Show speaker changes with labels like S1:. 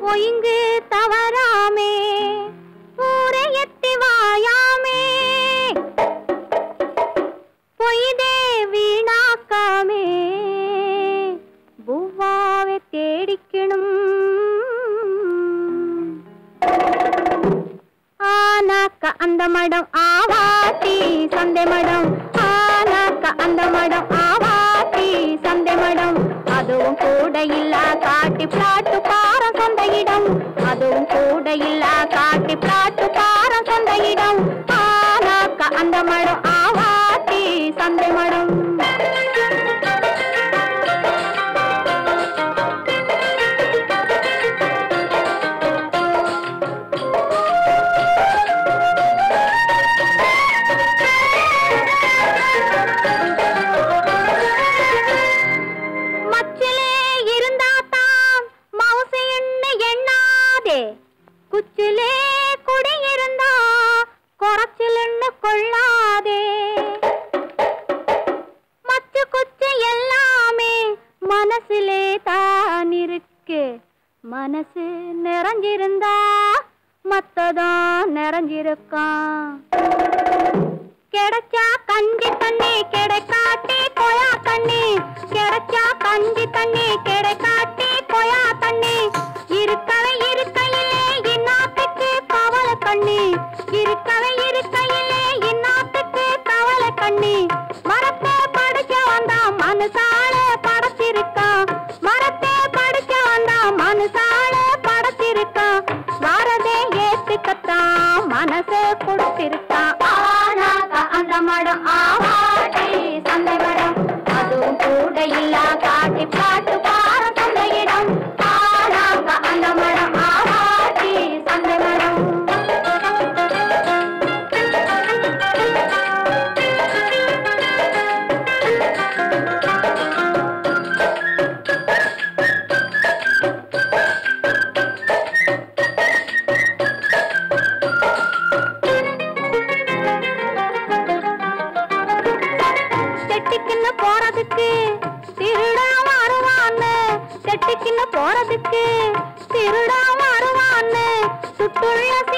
S1: ஒயிங்கு தவறாமே ஊரை எத்தி வாயாமே பொய்தே வீணாக்காமே பூவாவை தேடிக்கணும் ஆனாக்க அந்த மடம் ஆவாட்டி சந்தை மடம் ஆனாக்க அந்த மடம் ஆவாட்டி சந்தை மடம் அதுவும் கூட இல்ல காட்டி பிளாட்டு பாரம் சொந்த இடம் அதுவும் கூட இல்ல காட்டி பிளாட்டு பாரம் சொந்த இடம் ஆனாக்க அந்த மடம் ஆவாட்டி சந்தை மடம் மச்சிலே இருந்தாதான் மவுசு என்ன எண்ணாதே குச்சிலே குடி இருந்தா குறைச்சிலுன்னு கொள்ளாதே மச்சு குச்சு எல்லாமே மனசிலே தான் இருக்கு மனசு நிறைஞ்சிருந்தா மத்ததான் நிறைஞ்சிருக்கான் கிடைச்சா கஞ்சி தண்ணி கிடைக்காட்டி கொயா தண்ணி கிடைச்சா கஞ்சி தண்ணி கிடைக்காட்டி கொயா தண்ணி இருக்கவே இருக்கையிலே இன்னாத்துக்கு கவலை கண்ணி இருக்கவே இருக்கையிலே இன்னாத்துக்கு கவலை கண்ணி மரத்தை படிச்ச வந்தா மனுஷால படைச்சிருக்கான் மரத்தை படிச்ச வந்தா மனுஷால படைச்சிருக்கான் வரதே ஏத்துக்கத்தான் மனசு கொடுத்திருக்கான் ஆனாக்க அந்த மடம் ஆவாட்டி சந்தை மடம் அதுவும் கூட இல்ல காட்டி பாட்டு பார சொந்த இடம் ஆனாக்க அந்த மடம் ஆவாட்டி சந்தை மடம் செட்டிக்குன்னு போறதுக்கு திருடா வருவான்னு செட்டிக்குன்னு போறதுக்கு திருடா வருவான்னு சுட்டுள்ள